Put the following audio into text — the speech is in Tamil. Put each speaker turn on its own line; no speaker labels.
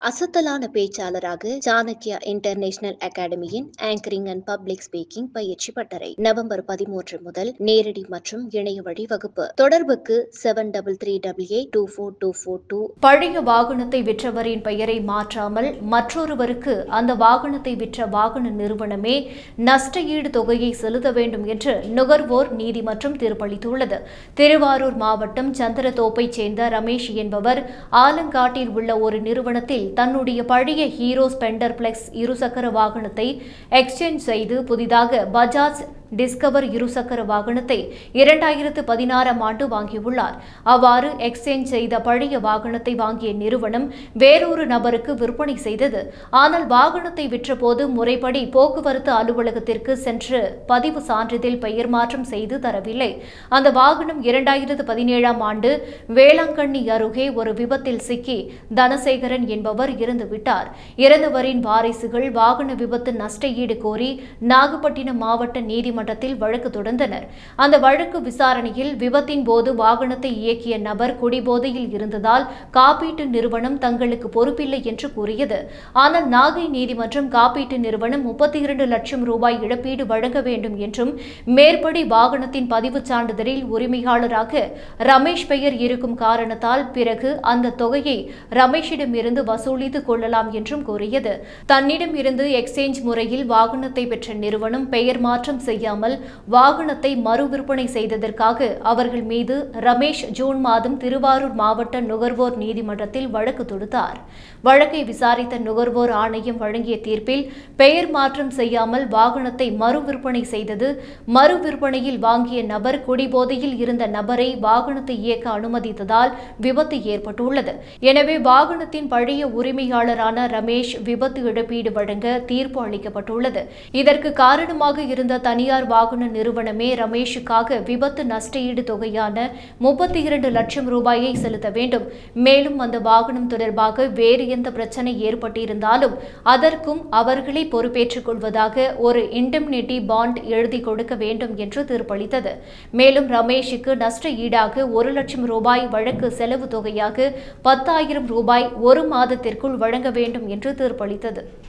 அசத்தலான பேச்சாளராக சாணக்யா இன்டர்நேஷனல் அகாடமியின் ஆங்கரிங் அண்ட் பப்ளிக் ஸ்பீக்கிங் பயிற்சி பட்டறை நவம்பர் பதிமூன்று முதல் நேரடி மற்றும் இணைய வழி வகுப்பு தொடர்புக்கு seven double three double eight two four two four two
பழைய வாகனத்தை விற்றவரின் பெயரை மாற்றாமல் மற்றொருவருக்கு அந்த வாகனத்தை விற்ற வாகன நிறுவனமே நஷ்ட ஈடு தொகையை செலுத்த வேண்டும் என்று நுகர்வோர் நீதிமன்றம் தீர்ப்பளித்துள்ளது திருவாரூர் மாவட்டம் சந்திரத்தோப்பைச் சேர்ந்த ரமேஷ் என்பவர் ஆலங்காட்டில் உள்ள ஒரு நிறுவனத்தில் தன்னுடைய பழைய ஹீரோ ஸ்பெண்டர் பிளெக்ஸ் இருசக்கர வாகனத்தை எக்ஸ்சேஞ்ச் செய்து புதிதாக பஜாஜ் டிஸ்கவர் இருசக்கர வாகனத்தை இரண்டாயிரத்து பதினாறாம் ஆண்டு வாங்கியுள்ளார் அவ்வாறு எக்ஸ்சேஞ்ச் செய்த பழைய வாகனத்தை வாங்கிய நிறுவனம் வேறொரு நபருக்கு விற்பனை செய்தது ஆனால் வாகனத்தை விற்றபோது முறைப்படி போக்குவரத்து அலுவலகத்திற்கு சென்று பதிவு சான்றிதழ் பெயர் மாற்றம் செய்து தரவில்லை அந்த வாகனம் இரண்டாயிரத்து பதினேழாம் ஆண்டு வேளாங்கண்ணி அருகே ஒரு விபத்தில் சிக்கி தனசேகரன் என்பவர் இறந்துவிட்டார் இறந்தவரின் வாரிசுகள் வாகன விபத்து நஷ்ட ஈடு கோரி நாகப்பட்டினம் மாவட்ட நீதிமன்றத்தில் வழக்கு தொடர்ந்தனர் அந்த வழக்கு விசாரணையில் விபத்தின் போது வாகனத்தை இயக்கிய நபர் குடிபோதையில் இருந்ததால் காப்பீட்டு நிறுவனம் தங்களுக்கு பொறுப்பில்லை என்று கூறியது ஆனால் நாகை நீதிமன்றம் காப்பீட்டு நிறுவனம் முப்பத்தி இரண்டு லட்சம் ரூபாய் இழப்பீடு வழங்க வேண்டும் என்றும் மேற்படி வாகனத்தின் பதிவுச் சான்றிதழில் உரிமையாளராக ரமேஷ் பெயர் இருக்கும் காரணத்தால் பிறகு அந்த தொகையை ரமேஷிடமிருந்து வசூலித்துக் கொள்ளலாம் என்றும் கூறியது தன்னிடம் இருந்து எக்ஸ்சேஞ்ச் முறையில் வாகனத்தை பெற்ற நிறுவனம் பெயர் மாற்றம் செய்யாமல் வாகனத்தை மறு விற்பனை செய்ததற்காக அவர்கள் மீது ரமேஷ் ஜூன் மாதம் திருவாரூர் மாவட்ட நுகர்வோர் நீதிமன்றத்தில் வழக்கு தொடுத்தார் வழக்கை விசாரித்த நுகர்வோர் ஆணையம் வழங்கிய தீர்ப்பில் பெயர் மாற்றம் செய்யாமல் வாகனத்தை மறு விற்பனை செய்தது மறு விற்பனையில் வாங்கிய நபர் குடிபோதையில் இருந்த நபரை வாகனத்தை இயக்க அனுமதித்ததால் விபத்து ஏற்பட்டுள்ளது எனவே வாகனத்தின் பழைய உரிமையாளரான ரமேஷ் விபத்து இழப்பீடு வழங்க தீர்ப்பு அளிக்கப்பட்டுள்ளது இதற்கு காரணமாக இருந்த தனியார் வாகன நிறுவனமே ரமேஷுக்காக விபத்து நஷ்டஈடு தொகையான முப்பத்தி இரண்டு லட்சம் ரூபாயை செலுத்த வேண்டும் மேலும் அந்த வாகனம் தொடர்பாக வேறு எந்த பிரச்சனை ஏற்பட்டிருந்தாலும் அதற்கும் அவர்களே பொறுப்பேற்றுக் கொள்வதாக ஒரு இண்டெம்னிட்டி பாண்ட் எழுதி கொடுக்க வேண்டும் என்று தீர்ப்பளித்தது மேலும் ரமேஷுக்கு நஷ்ட ஈடாக ஒரு லட்சம் ரூபாய் வழக்கு செலவு தொகையாக பத்தாயிரம் ரூபாய் ஒரு மாதத்திற்குள் வழங்க வேண்டும் என்று தீர்ப்பளித்தது